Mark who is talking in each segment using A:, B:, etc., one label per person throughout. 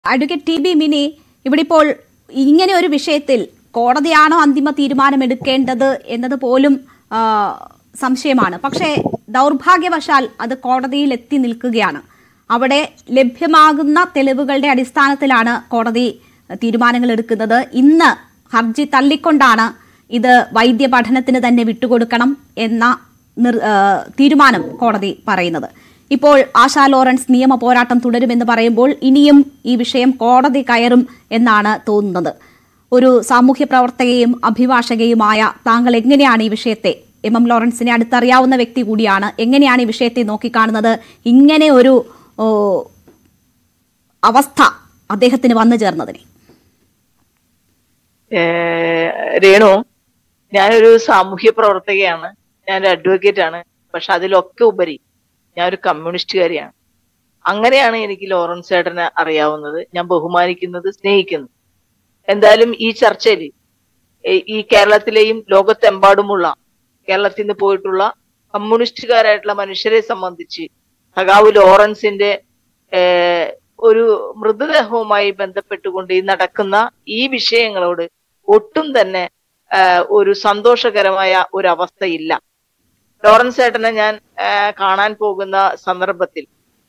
A: Advocate T B mini ഇവിടെ ഇപ്പോൾ ഇങ്ങനെ ഒരു വിഷയത്തിൽ കോടതിയാണോ അന്തിമ തീരുമാനമെടുക്കേണ്ടത് എന്നത് പോലും ആ, സംശയമാണ് പക്ഷേ ദൗർഭാഗ്യവശാൽ അത് കോടതിയിൽ എത്തി നിൽക്കുകയാണ് അവിടെ ലഭ്യമാകുന്ന തെളിവുകളുടെ അടിസ്ഥാനത്തിലാണ് കോടതി തീരുമാനങ്ങൾ എടുക്കുന്നത് ഇന്ന് ഹർജി തള്ളിക്കൊണ്ടാണ് ഇത് വൈദ്യ പഠനത്തിന് തന്നെ വിട്ടുകൊടുക്കണം എന്ന നിർ- ആ, തീരുമാനം കോടതി പറയുന്നത് ഇപ്പോൾ ആശാ ലോറൻസ് നിയമ പോരാട്ടം തുടരുമെന്ന് പറയുമ്പോൾ ഇനിയും ഈ വിഷയം കോടതി കയറും എന്നാണ് തോന്നുന്നത് ഒരു സാമൂഹ്യ പ്രവർത്തകയും അഭിഭാഷകയുമായ താങ്കൾ എങ്ങനെയാണ് ഈ വിഷയത്തെ എം എം ലോറൻസിനെ അടുത്തറിയാവുന്ന വ്യക്തി കൂടിയാണ് എങ്ങനെയാണ് ഈ വിഷയത്തെ നോക്കിക്കാണുന്നത് ഇങ്ങനെ ഒരു ഓ, അവസ്ഥ അദ്ദേഹത്തിന് വന്നു ചേർന്നതിനെ
B: ഏഹ് രേണു ഞാനൊരു സാമൂഹ്യ പ്രവർത്തകയാണ് ഞാനൊരു അഡ്വക്കേറ്റ് ആണ് പക്ഷെ അതിലൊക്കെ ഉപരി ഞാൻ ഒരു കമ്മ്യൂണിസ്റ്റുകാരിയാണ് അങ്ങനെയാണ് എനിക്ക് ലോറൻസ് ചേട്ടനെ അറിയാവുന്നത് ഞാൻ ബഹുമാനിക്കുന്നത് സ്നേഹിക്കുന്നത് എന്തായാലും ഈ ചർച്ചയിൽ ഈ കേരളത്തിലെയും ലോകത്തെമ്പാടുമുള്ള കേരളത്തിൽ നിന്ന് പോയിട്ടുള്ള കമ്മ്യൂണിസ്റ്റുകാരായിട്ടുള്ള മനുഷ്യരെ സംബന്ധിച്ച് സഖാവ് ലോറൻസിന്റെ ഏഹ്, ഒരു മൃതദേഹവുമായി ബന്ധപ്പെട്ടുകൊണ്ട് ഈ നടക്കുന്ന ഈ വിഷയങ്ങളോട് ഒട്ടും തന്നെ ആഹ്, ഒരു സന്തോഷകരമായ ഒരു അവസ്ഥയില്ല ലോറൻസ് ചേട്ടനെ ഞാൻ ആഹ്, കാണാൻ പോകുന്ന സന്ദർഭത്തിൽ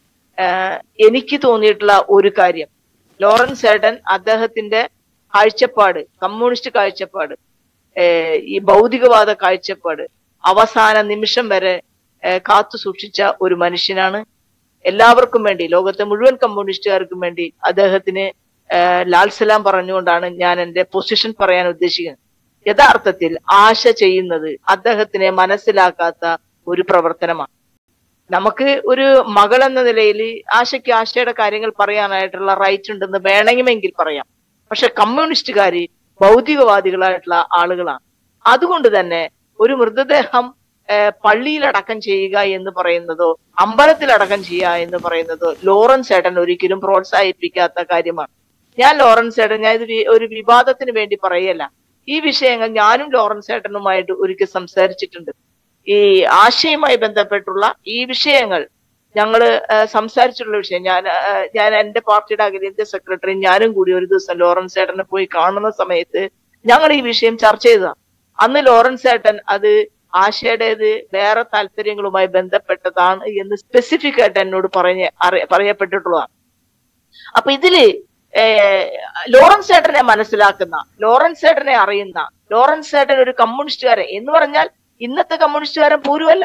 B: ആഹ്, എനിക്ക് തോന്നിയിട്ടുള്ള ഒരു കാര്യം ലോറൻസ് ചേട്ടൻ അദ്ദേഹത്തിന്റെ കാഴ്ചപ്പാട് കമ്മ്യൂണിസ്റ്റ് കാഴ്ചപ്പാട് ഏഹ്, ഈ ഭൗതികവാദ കാഴ്ചപ്പാട് അവസാന നിമിഷം വരെ ഏഹ്, കാത്തു സൂക്ഷിച്ച ഒരു മനുഷ്യനാണ് എല്ലാവർക്കും വേണ്ടി ലോകത്തെ മുഴുവൻ കമ്മ്യൂണിസ്റ്റുകാർക്കും വേണ്ടി അദ്ദേഹത്തിന് ഏഹ്, ലാൽ സലാം പറഞ്ഞുകൊണ്ടാണ് ഞാൻ എന്റെ പൊസിഷൻ പറയാൻ ഉദ്ദേശിക്കുന്നത് യഥാർത്ഥത്തിൽ ആശ ചെയ്യുന്നത് അദ്ദേഹത്തിനെ മനസ്സിലാക്കാത്ത ഒരു പ്രവർത്തനമാണ് നമുക്ക് ഒരു മകൾ എന്ന നിലയിൽ ആശയ്ക്ക് ആശയുടെ കാര്യങ്ങൾ പറയാനായിട്ടുള്ള റൈറ്റ് ഉണ്ടെന്ന് വേണമെങ്കിൽ പറയാം പക്ഷെ കമ്മ്യൂണിസ്റ്റുകാര് ഭൗതികവാദികളായിട്ടുള്ള ആളുകളാണ് അതുകൊണ്ട് തന്നെ ഒരു മൃതദേഹം ഏഹ്, പള്ളിയിലടക്കം ചെയ്യുക എന്ന് പറയുന്നതോ അമ്പലത്തിലടക്കം ചെയ്യുക എന്ന് പറയുന്നതോ ലോറൻസ് ചേട്ടൻ ഒരിക്കലും പ്രോത്സാഹിപ്പിക്കാത്ത കാര്യമാണ് ഞാൻ ലോറൻസ് ചേട്ടൻ ഞാൻ ഇത് വി- ഒരു വിവാദത്തിന് വേണ്ടി പറയല്ല ഈ വിഷയങ്ങൾ ഞാനും ലോറൻസ് ചേട്ടനുമായിട്ട് ഒരിക്കൽ സംസാരിച്ചിട്ടുണ്ട് ഈ ആശയുമായി ബന്ധപ്പെട്ടുള്ള ഈ വിഷയങ്ങൾ ഞങ്ങള് ആ, സംസാരിച്ചിട്ടുള്ള വിഷയം ഞാൻ ആ, ഞാൻ എന്റെ പാർട്ടിയുടെ അഖിലേന്ത്യാ സെക്രട്ടറി ഞാനും കൂടി ഒരു ദിവസം ലോറൻസ് ചേട്ടനെ പോയി കാണുന്ന സമയത്ത് ഞങ്ങൾ ഈ വിഷയം ചർച്ച ചെയ്തതാണ് അന്ന് ലോറൻസ് ചേട്ടൻ അത് ആശയുടേത് വേറെ താല്പര്യങ്ങളുമായി ബന്ധപ്പെട്ടതാണ് എന്ന് സ്പെസിഫിക് ആയിട്ട് എന്നോട് പറഞ്ഞ് അറിയ പറയപ്പെട്ടിട്ടുള്ളതാണ് അപ്പൊ ഇതില് ഏഹ്, ലോറൻസ് ചേട്ടനെ മനസ്സിലാക്കുന്ന ലോറൻസ് ചേട്ടനെ അറിയുന്ന ലോറൻസ് ചേട്ടൻ ഒരു കമ്മ്യൂണിസ്റ്റുകാരൻ എന്ന് പറഞ്ഞാൽ ഇന്നത്തെ കമ്മ്യൂണിസ്റ്റുകാരൻ പോരുമല്ല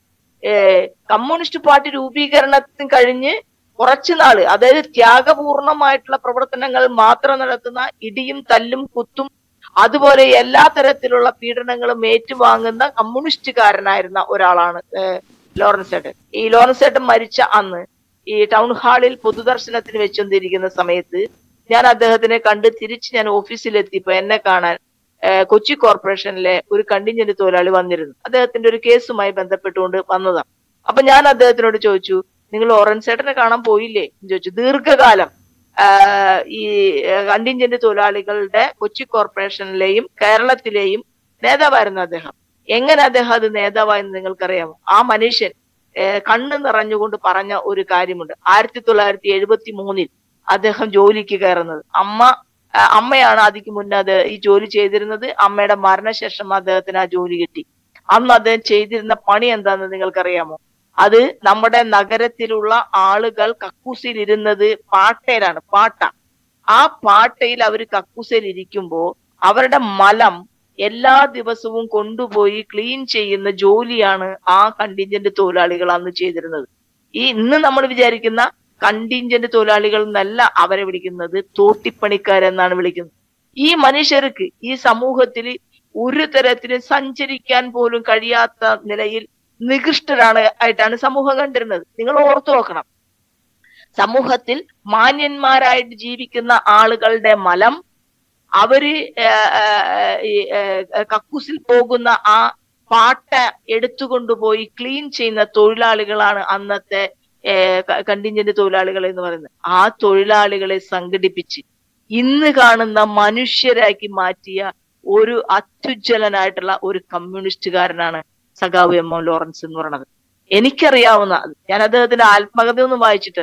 B: ഏഹ്, കമ്മ്യൂണിസ്റ്റ് പാർട്ടി രൂപീകരണത്തിന് കഴിഞ്ഞ് കുറച്ചു നാള് അതായത് ത്യാഗപൂർണമായിട്ടുള്ള പ്രവർത്തനങ്ങൾ മാത്രം നടത്തുന്ന ഇടിയും തല്ലും കുത്തും അതുപോലെ എല്ലാ തരത്തിലുള്ള പീഡനങ്ങളും ഏറ്റുവാങ്ങുന്ന കമ്മ്യൂണിസ്റ്റുകാരനായിരുന്ന ഒരാളാണ് ഏഹ്, ലോറൻസ് ചേട്ടൻ ഈ ലോറൻസ് ചേട്ടൻ മരിച്ച അന്ന് ഈ ടൗൺ ഹാളിൽ പൊതുദർശനത്തിന് വെച്ചുകൊണ്ടിരിക്കുന്ന സമയത്ത് ഞാൻ അദ്ദേഹത്തിനെ കണ്ട് തിരിച്ച് ഞാൻ ഓഫീസിലെത്തിയപ്പോ എന്നെ കാണാൻ ഏഹ്, കൊച്ചി കോർപ്പറേഷനിലെ ഒരു കണ്ടിഞ്ചന്റ് തൊഴിലാളി വന്നിരുന്നു അദ്ദേഹത്തിന്റെ ഒരു കേസുമായി ബന്ധപ്പെട്ടുകൊണ്ട് വന്നതാണ് അപ്പൊ ഞാൻ അദ്ദേഹത്തിനോട് ചോദിച്ചു നിങ്ങൾ ലോറൻസ് ചേട്ടനെ കാണാൻ പോയില്ലേ എന്ന് ചോദിച്ചു ദീർഘകാലം ആഹ്, ഈ കണ്ടിഞ്ചന്റ് തൊഴിലാളികളുടെ കൊച്ചി കോർപ്പറേഷനിലെയും കേരളത്തിലെയും നേതാവായിരുന്നു അദ്ദേഹം എങ്ങനെ അദ്ദേഹം അത് നേതാവായെന്ന് നിങ്ങൾക്കറിയാമോ ആ മനുഷ്യൻ ഏഹ് കണ്ണ് നിറഞ്ഞുകൊണ്ട് പറഞ്ഞ ഒരു കാര്യമുണ്ട് ആയിരത്തി തൊള്ളായിരത്തി എഴുപത്തി മൂന്നിൽ അദ്ദേഹം ജോലിക്ക് കയറുന്നത് അമ്മ ആ, അമ്മയാണ് അതിക്ക് മുന്നേ അത് ഈ ജോലി ചെയ്തിരുന്നത് അമ്മയുടെ മരണശേഷം അദ്ദേഹത്തിന് ആ ജോലി കിട്ടി അന്ന് അദ്ദേഹം ചെയ്തിരുന്ന പണി എന്താന്ന് നിങ്ങൾക്കറിയാമോ അത് നമ്മുടെ നഗരത്തിലുള്ള ആളുകൾ കക്കൂസിൽ ഇരുന്നത് പാട്ടയിലാണ് പാട്ട ആ പാട്ടയിൽ അവർ കക്കൂസിൽ ഇരിക്കുമ്പോ അവരുടെ മലം എല്ലാ ദിവസവും കൊണ്ടുപോയി ക്ലീൻ ചെയ്യുന്ന ജോലിയാണ് ആ കണ്ടിഞ്ചന്റ് തൊഴിലാളികൾ അന്ന് ചെയ്തിരുന്നത് ഈ ഇന്ന് നമ്മൾ വിചാരിക്കുന്ന കണ്ടിഞ്ചന്റ് തൊഴിലാളികൾ എന്നല്ല അവരെ വിളിക്കുന്നത് തോട്ടിപ്പണിക്കാരെന്നാണ് വിളിക്കുന്നത് ഈ മനുഷ്യർക്ക് ഈ സമൂഹത്തിൽ ഒരു തരത്തിലും സഞ്ചരിക്കാൻ പോലും കഴിയാത്ത നിലയിൽ നികൃഷ്ടരാണ് ആയിട്ടാണ് സമൂഹം കണ്ടിരുന്നത് നിങ്ങൾ ഓർത്തു നോക്കണം സമൂഹത്തിൽ മാന്യന്മാരായിട്ട് ജീവിക്കുന്ന ആളുകളുടെ മലം അവര് ഏഹ്, ഏഹ്, ഈ ഏഹ്, കക്കൂസിൽ പോകുന്ന ആ പാട്ട എടുത്തുകൊണ്ടുപോയി ക്ലീൻ ചെയ്യുന്ന തൊഴിലാളികളാണ് അന്നത്തെ കണ്ടിഞ്ചന്റ് തൊഴിലാളികൾ എന്ന് പറയുന്നത് ആ തൊഴിലാളികളെ സംഘടിപ്പിച്ച് ഇന്ന് കാണുന്ന മനുഷ്യരാക്കി മാറ്റിയ ഒരു അത്യുജ്വലനായിട്ടുള്ള ഒരു കമ്മ്യൂണിസ്റ്റുകാരനാണ് സഖാവ് എം എം ലോറൻസ് എന്ന് പറയുന്നത് എനിക്കറിയാവുന്ന ഞാൻ അദ്ദേഹത്തിന്റെ ആത്മകഥയൊന്നും വായിച്ചിട്ടല്ല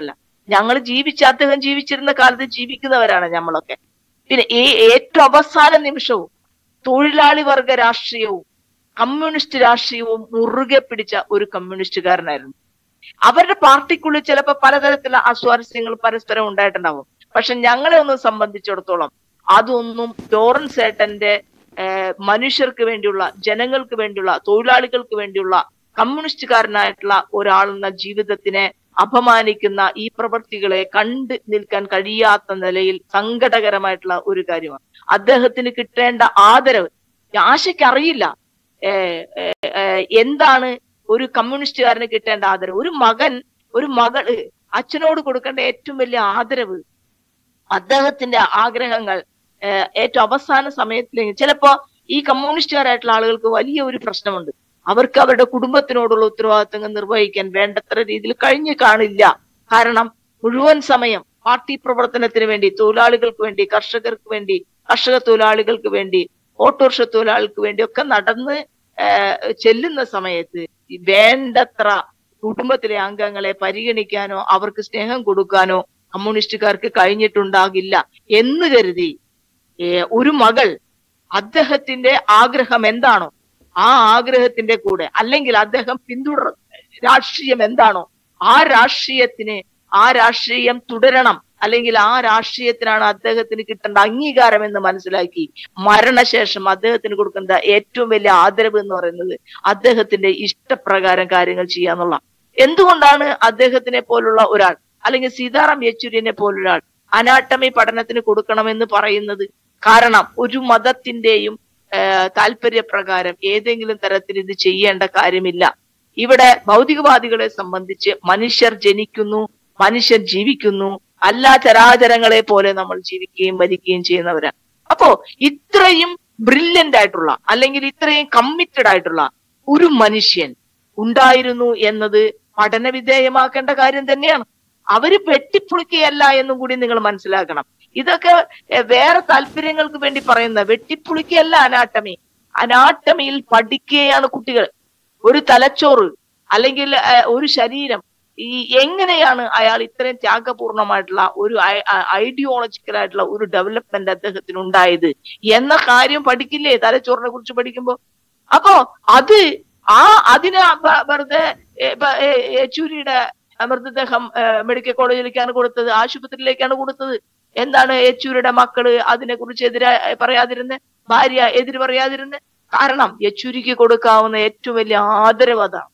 B: ഞങ്ങൾ ജീവിച്ച അദ്ദേഹം ജീവിച്ചിരുന്ന കാലത്ത് ജീവിക്കുന്നവരാണ് നമ്മളൊക്കെ പിന്നെ ഈ ഏറ്റവും അവസാന നിമിഷവും തൊഴിലാളി വർഗ രാഷ്ട്രീയവും കമ്മ്യൂണിസ്റ്റ് രാഷ്ട്രീയവും മുറുകെ പിടിച്ച ഒരു കമ്മ്യൂണിസ്റ്റുകാരനായിരുന്നു അവരുടെ പാർട്ടിക്കുള്ളിൽ ചിലപ്പോൾ പലതരത്തിലുള്ള അസ്വാരസ്യങ്ങൾ പരസ്പരം ഉണ്ടായിട്ടുണ്ടാവും പക്ഷെ ഞങ്ങളെ ഒന്ന് സംബന്ധിച്ചിടത്തോളം അതൊന്നും ലോറൻസ് ഏട്ടന്റെ ഏഹ്, മനുഷ്യർക്ക് വേണ്ടിയുള്ള ജനങ്ങൾക്ക് വേണ്ടിയുള്ള തൊഴിലാളികൾക്ക് വേണ്ടിയുള്ള കമ്മ്യൂണിസ്റ്റുകാരനായിട്ടുള്ള ഒരാളെന്ന ജീവിതത്തിനെ അപമാനിക്കുന്ന ഈ പ്രവൃത്തികളെ കണ്ടു നിൽക്കാൻ കഴിയാത്ത നിലയിൽ സങ്കടകരമായിട്ടുള്ള ഒരു കാര്യമാണ് അദ്ദേഹത്തിന് കിട്ടേണ്ട ആദരവ് ആശയ്ക്ക് അറിയില്ല ഏഹ്, ഏഹ്, ഏഹ്, എന്താണ് ഒരു കമ്മ്യൂണിസ്റ്റുകാരന് കിട്ടേണ്ട ആദരവ് ഒരു മകൻ ഒരു മകള് അച്ഛനോട് കൊടുക്കേണ്ട ഏറ്റവും വലിയ ആദരവ് അദ്ദേഹത്തിന്റെ ആഗ്രഹങ്ങൾ ഏഹ്, ഏറ്റവും അവസാന സമയത്തിലേക്ക് ചിലപ്പോ ഈ കമ്മ്യൂണിസ്റ്റുകാരായിട്ടുള്ള ആളുകൾക്ക് വലിയ ഒരു പ്രശ്നമുണ്ട് അവർക്ക് അവരുടെ കുടുംബത്തിനോടുള്ള ഉത്തരവാദിത്തങ്ങൾ നിർവഹിക്കാൻ വേണ്ടത്ര രീതിയിൽ കഴിഞ്ഞു കാണില്ല കാരണം മുഴുവൻ സമയം പാർട്ടി പ്രവർത്തനത്തിന് വേണ്ടി തൊഴിലാളികൾക്ക് വേണ്ടി കർഷകർക്ക് വേണ്ടി കർഷക തൊഴിലാളികൾക്ക് വേണ്ടി ഓട്ടോറിക്ഷ തൊഴിലാളികൾക്ക് വേണ്ടി ഒക്കെ നടന്ന് ഏഹ്, ചെല്ലുന്ന സമയത്ത് ഈ വേണ്ടത്ര കുടുംബത്തിലെ അംഗങ്ങളെ പരിഗണിക്കാനോ അവർക്ക് സ്നേഹം കൊടുക്കാനോ കമ്മ്യൂണിസ്റ്റുകാർക്ക് കഴിഞ്ഞിട്ടുണ്ടാകില്ല എന്ന് കരുതി ഏഹ്, ഒരു മകൾ അദ്ദേഹത്തിന്റെ ആഗ്രഹം എന്താണോ ആ ആഗ്രഹത്തിന്റെ കൂടെ അല്ലെങ്കിൽ അദ്ദേഹം പിന്തുടർ രാഷ്ട്രീയം എന്താണോ ആ രാഷ്ട്രീയത്തിന് ആ രാഷ്ട്രീയം തുടരണം അല്ലെങ്കിൽ ആ രാഷ്ട്രീയത്തിനാണ് അദ്ദേഹത്തിന് കിട്ടേണ്ട അംഗീകാരം എന്ന് മനസ്സിലാക്കി മരണശേഷം അദ്ദേഹത്തിന് കൊടുക്കേണ്ട ഏറ്റവും വലിയ ആദരവ് എന്ന് പറയുന്നത് അദ്ദേഹത്തിന്റെ ഇഷ്ടപ്രകാരം കാര്യങ്ങൾ ചെയ്യാന്നുള്ള എന്തുകൊണ്ടാണ് അദ്ദേഹത്തിനെ പോലുള്ള ഒരാൾ അല്ലെങ്കിൽ സീതാറാം യെച്ചൂരിനെ പോലൊരാൾ അനാട്ടമി പഠനത്തിന് കൊടുക്കണമെന്ന് പറയുന്നത് കാരണം ഒരു മതത്തിന്റെയും ഏഹ്, താല്പര്യപ്രകാരം ഏതെങ്കിലും തരത്തിൽ ഇത് ചെയ്യേണ്ട കാര്യമില്ല ഇവിടെ ഭൗതികവാദികളെ സംബന്ധിച്ച് മനുഷ്യർ ജനിക്കുന്നു മനുഷ്യർ ജീവിക്കുന്നു എല്ലാ ചരാചരങ്ങളെ പോലെ നമ്മൾ ജീവിക്കുകയും മരിക്കുകയും ചെയ്യുന്നവരാണ് അപ്പോ ഇത്രയും ബ്രില്യന്റ് ആയിട്ടുള്ള അല്ലെങ്കിൽ ഇത്രയും കമ്മിറ്റഡ് ആയിട്ടുള്ള ഒരു മനുഷ്യൻ ഉണ്ടായിരുന്നു എന്നത് പഠന വിധേയമാക്കേണ്ട കാര്യം തന്നെയാണ് അവര് വെട്ടിപ്പൊളിക്കുകയല്ല എന്നും കൂടി നിങ്ങൾ മനസ്സിലാക്കണം ഇതൊക്കെ എ, വേറെ താല്പര്യങ്ങൾക്ക് വേണ്ടി പറയുന്ന വെട്ടിപ്പൊളിക്കുകയല്ല അനാട്ടമി അനാട്ടമിയിൽ പഠിക്കുകയാണ് കുട്ടികൾ ഒരു തലച്ചോറ് അല്ലെങ്കിൽ ഏ, ഒരു ശരീരം ഈ എങ്ങനെയാണ് അയാൾ ഇത്രയും ത്യാഗപൂർണമായിട്ടുള്ള ഒരു ഐഡിയോളജിക്കൽ ആയിട്ടുള്ള ഒരു ഡെവലപ്മെന്റ് അദ്ദേഹത്തിന് ഉണ്ടായത് എന്ന കാര്യം പഠിക്കില്ലേ തലച്ചോറിനെ കുറിച്ച് പഠിക്കുമ്പോ അപ്പോ അത് ആ അതിന് വ- വെറുതെ ഏ, ഇപ്പൊ, ഏ, യെച്ചൂരിയുടെ മൃതദേഹം ഏ, മെഡിക്കൽ കോളേജിലേക്കാണ് കൊടുത്തത് ആശുപത്രിയിലേക്കാണ് കൊടുത്തത് എന്താണ് യെച്ചൂരിയുടെ മക്കള് അതിനെ കുറിച്ച് എതിരെ പറയാതിരുന്ന് ഭാര്യ എതിര് പറയാതിരുന്ന് കാരണം യെച്ചൂരിക്ക് കൊടുക്കാവുന്ന ഏറ്റവും വലിയ ആദരവ് അതാണ്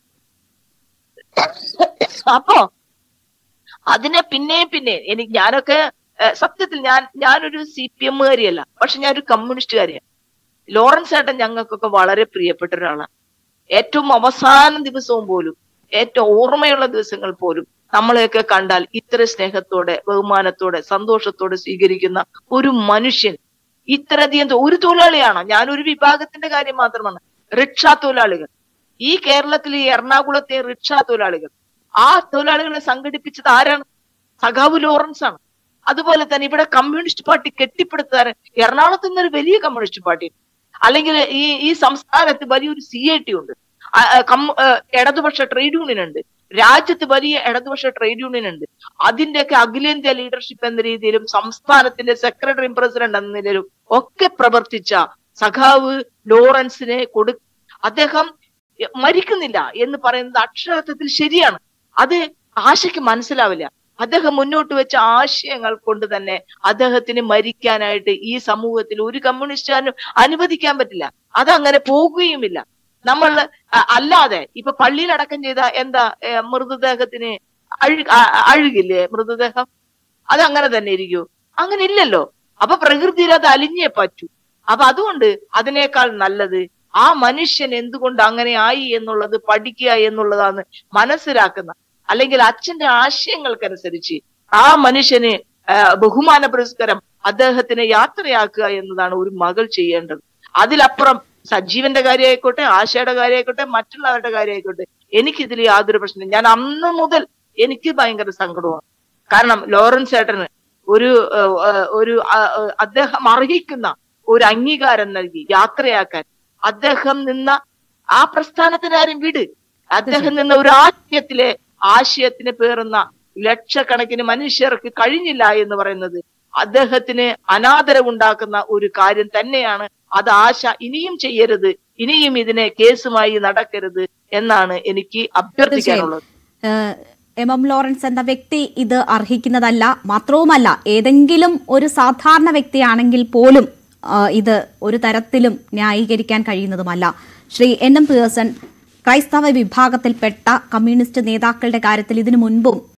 B: അപ്പോ അതിനെ പിന്നെയും പിന്നെ എനിക്ക് ഞാനൊക്കെ ഏഹ്, സത്യത്തിൽ ഞാൻ ഞാനൊരു സി പി എമ്മുകാരിയല്ല പക്ഷെ ഞാനൊരു കമ്മ്യൂണിസ്റ്റുകാരിയാണ് ലോറൻസ് ഏട്ടൻ ഞങ്ങൾക്കൊക്കെ വളരെ പ്രിയപ്പെട്ട ഒരാളാണ് ഏറ്റവും അവസാന ദിവസവും പോലും ഏറ്റവും ഓർമ്മയുള്ള ദിവസങ്ങൾ പോലും നമ്മളെയൊക്കെ കണ്ടാൽ ഇത്ര സ്നേഹത്തോടെ ബഹുമാനത്തോടെ സന്തോഷത്തോടെ സ്വീകരിക്കുന്ന ഒരു മനുഷ്യൻ ഇത്രയധികം തൊ- ഒരു തൊഴിലാളിയാണോ ഞാൻ ഒരു വിഭാഗത്തിന്റെ കാര്യം മാത്രമാണ് റിക്ഷാ തൊഴിലാളികൾ ഈ കേരളത്തിലെ ഈ എറണാകുളത്തെ റിക്ഷാ തൊഴിലാളികൾ ആ തൊഴിലാളികളെ സംഘടിപ്പിച്ചത് ആരാണ് സഖാവ് ലോറൻസ് ആണ് അതുപോലെ തന്നെ ഇവിടെ കമ്മ്യൂണിസ്റ്റ് പാർട്ടി കെട്ടിപ്പടുത്താൻ എറണാകുളത്ത് നിന്നൊരു വലിയ കമ്മ്യൂണിസ്റ്റ് പാർട്ടി ഉണ്ട്. അല്ലെങ്കിൽ ഈ ഈ സംസ്ഥാനത്ത് വലിയൊരു സി ഐ ടി ഉണ്ട് ആ, ആ, കമ്മ- ആ, ഇടതുപക്ഷ ട്രേഡ് യൂണിയൻ ഉണ്ട് രാജ്യത്ത് വലിയ ഇടതുപക്ഷ ട്രേഡ് യൂണിയൻ ഉണ്ട് അതിന്റെയൊക്കെ അഖിലേന്ത്യാ ലീഡർഷിപ്പ് എന്ന രീതിയിലും സംസ്ഥാനത്തിന്റെ സെക്രട്ടറിയും പ്രസിഡന്റ് എന്ന നിലയിലും ഒക്കെ പ്രവർത്തിച്ച സഖാവ് ലോറൻസിനെ കൊടു അദ്ദേഹം മരിക്കുന്നില്ല എന്ന് പറയുന്നത് അക്ഷരാർത്ഥത്തിൽ ശരിയാണ് അത് ആശയ്ക്ക് മനസ്സിലാവില്ല അദ്ദേഹം മുന്നോട്ട് വെച്ച ആശയങ്ങൾ കൊണ്ട് തന്നെ അദ്ദേഹത്തിന് മരിക്കാനായിട്ട് ഈ സമൂഹത്തിൽ ഒരു കമ്മ്യൂണിസ്റ്റുകാരനും അനുവദിക്കാൻ പറ്റില്ല അതങ്ങനെ പോകുകയുമില്ല നമ്മൾ അ- അല്ലാതെ ഇപ്പൊ പള്ളിയിൽ അടക്കം ചെയ്ത എന്താ ഏ, മൃതദേഹത്തിന് അഴു അ- അഴുകില്ലേ മൃതദേഹം അത് അങ്ങനെ തന്നെ ഇരിക്കൂ അങ്ങനെ ഇല്ലല്ലോ അപ്പൊ പ്രകൃതിയിൽ അത് അലിഞ്ഞേ പറ്റൂ അപ്പൊ അതുകൊണ്ട് അതിനേക്കാൾ നല്ലത് ആ മനുഷ്യൻ എന്തുകൊണ്ട് അങ്ങനെ ആയി എന്നുള്ളത് പഠിക്കുക എന്നുള്ളതാണ് മനസ്സിലാക്കുന്ന അല്ലെങ്കിൽ അച്ഛന്റെ ആശയങ്ങൾക്കനുസരിച്ച് ആ മനുഷ്യന് ആ, ബഹുമാന പുരസ്കാരം അദ്ദേഹത്തിനെ യാത്രയാക്കുക എന്നതാണ് ഒരു മകൾ ചെയ്യേണ്ടത് അതിലപ്പുറം സജീവന്റെ കാര്യമായിക്കോട്ടെ ആശയുടെ കാര്യമായിക്കോട്ടെ മറ്റുള്ളവരുടെ കാര്യമായിക്കോട്ടെ എനിക്കിതിൽ യാതൊരു പ്രശ്നം ഞാൻ അന്ന് മുതൽ എനിക്ക് ഭയങ്കര സങ്കടമാണ് കാരണം ലോറൻസ് ഏട്ടന് ഒരു ഏഹ്, ഏഹ്, ഒരു ആ, ഏഹ്, അദ്ദേഹം അർഹിക്കുന്ന ഒരു അംഗീകാരം നൽകി യാത്രയാക്കാൻ അദ്ദേഹം നിന്ന ആ പ്രസ്ഥാനത്തിന് ആരും വിട് അദ്ദേഹം നിന്ന ഒരു ആശയത്തിലെ ആശയത്തിന് പേറുന്ന ലക്ഷക്കണക്കിന് മനുഷ്യർക്ക് കഴിഞ്ഞില്ല എന്ന് പറയുന്നത് അദ്ദേഹത്തിന് അനാദരവുണ്ടാക്കുന്ന ഒരു കാര്യം തന്നെയാണ് അത് ആശ ഇനിയും ചെയ്യരുത് ഇനിയും ഇതിനെ കേസുമായി നടക്കരുത് എന്നാണ് എനിക്ക് അഭ്യർത്ഥിക്കാനുള്ളത്
A: ഏഹ് എം എം ലോറൻസ് എന്ന വ്യക്തി ഇത് അർഹിക്കുന്നതല്ല മാത്രവുമല്ല ഏതെങ്കിലും ഒരു സാധാരണ വ്യക്തിയാണെങ്കിൽ പോലും ആ, ഇത് ഒരു തരത്തിലും ന്യായീകരിക്കാൻ കഴിയുന്നതുമല്ല ശ്രീ എൻ എം പിയേഴ്സൺ ക്രൈസ്തവ വിഭാഗത്തിൽപ്പെട്ട കമ്മ്യൂണിസ്റ്റ് നേതാക്കളുടെ കാര്യത്തിൽ ഇതിനു മുൻപും